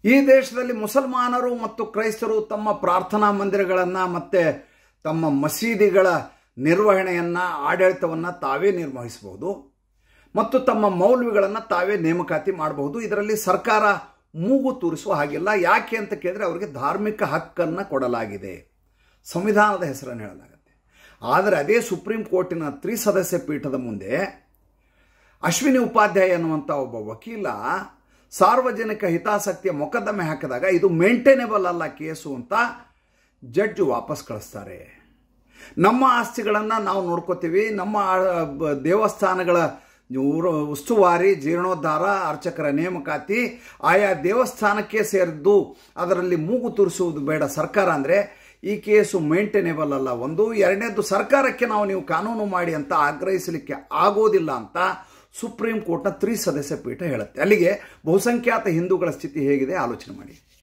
ಈ ದೇಶದಲ್ಲಿ ಮುಸಲ್ಮಾನರು ಮತ್ತು ಕ್ರೈಸ್ತರು ತಮ್ಮ ಪ್ರಾರ್ಥನಾ ಮಂದಿರಗಳನ್ನು ಮತ್ತು ತಮ್ಮ ಮಸೀದಿಗಳ ನಿರ್ವಹಣೆಯನ್ನು ಆಡಳಿತವನ್ನು ತಾವೇ ನಿರ್ವಹಿಸಬಹುದು ಮತ್ತು ತಮ್ಮ ಮೌಲ್ವಿಗಳನ್ನು ತಾವೇ ನೇಮಕಾತಿ ಮಾಡಬಹುದು ಇದರಲ್ಲಿ ಸರ್ಕಾರ ಮೂಗು ತೂರಿಸುವ ಹಾಗಿಲ್ಲ ಯಾಕೆ ಅಂತ ಕೇಳಿದ್ರೆ ಅವರಿಗೆ ಧಾರ್ಮಿಕ ಹಕ್ಕನ್ನು ಕೊಡಲಾಗಿದೆ ಸಂವಿಧಾನದ ಹೆಸರನ್ನು ಹೇಳಲಾಗುತ್ತೆ ಆದರೆ ಅದೇ ಸುಪ್ರೀಂ ಕೋರ್ಟಿನ ತ್ರಿಸದಸ್ಯ ಪೀಠದ ಮುಂದೆ ಅಶ್ವಿನಿ ಉಪಾಧ್ಯಾಯ ಅನ್ನುವಂಥ ಒಬ್ಬ ವಕೀಲ ಸಾರ್ವಜನಿಕ ಹಿತಾಸಕ್ತಿಯ ಮೊಕದ್ದಮೆ ಹಾಕಿದಾಗ ಇದು ಮೇಂಟೈನೇಬಲ್ ಅಲ್ಲ ಕೇಸು ಅಂತ ಜಡ್ಜ್ ವಾಪಸ್ ಕಳಿಸ್ತಾರೆ ನಮ್ಮ ಆಸ್ತಿಗಳನ್ನು ನಾವು ನೋಡ್ಕೋತೀವಿ ನಮ್ಮ ಆ, ಬ- ದೇವಸ್ಥಾನಗಳ ಊರು- ಉಸ್ತುವಾರಿ ಜೀರ್ಣೋದ್ಧಾರ ಅರ್ಚಕರ ನೇಮಕಾತಿ ಆಯಾ ದೇವಸ್ಥಾನಕ್ಕೆ ಸೇರಿದ್ದು ಅದರಲ್ಲಿ ಮೂಗು ತೂರಿಸುವುದು ಬೇಡ ಸರ್ಕಾರ ಅಂದರೆ ಈ ಕೇಸು ಮೇಂಟೈನೇಬಲ್ ಅಲ್ಲ ಒಂದು ಎರಡನೇದು ಸರ್ಕಾರಕ್ಕೆ ನಾವು ನೀವು ಕಾನೂನು ಮಾಡಿ ಅಂತ ಆಗ್ರಹಿಸಲಿಕ್ಕೆ ಆಗೋದಿಲ್ಲ ಅಂತ ಸುಪ್ರೀಂ ಕೋರ್ಟ್ನ ತ್ರಿಸದಸ್ಯ ಪೀಠ ಹೇಳುತ್ತೆ ಅಲ್ಲಿಗೆ ಬಹುಸಂಖ್ಯಾತ ಹಿಂದೂಗಳ ಸ್ಥಿತಿ ಹೇಗಿದೆ ಆಲೋಚನೆ ಮಾಡಿ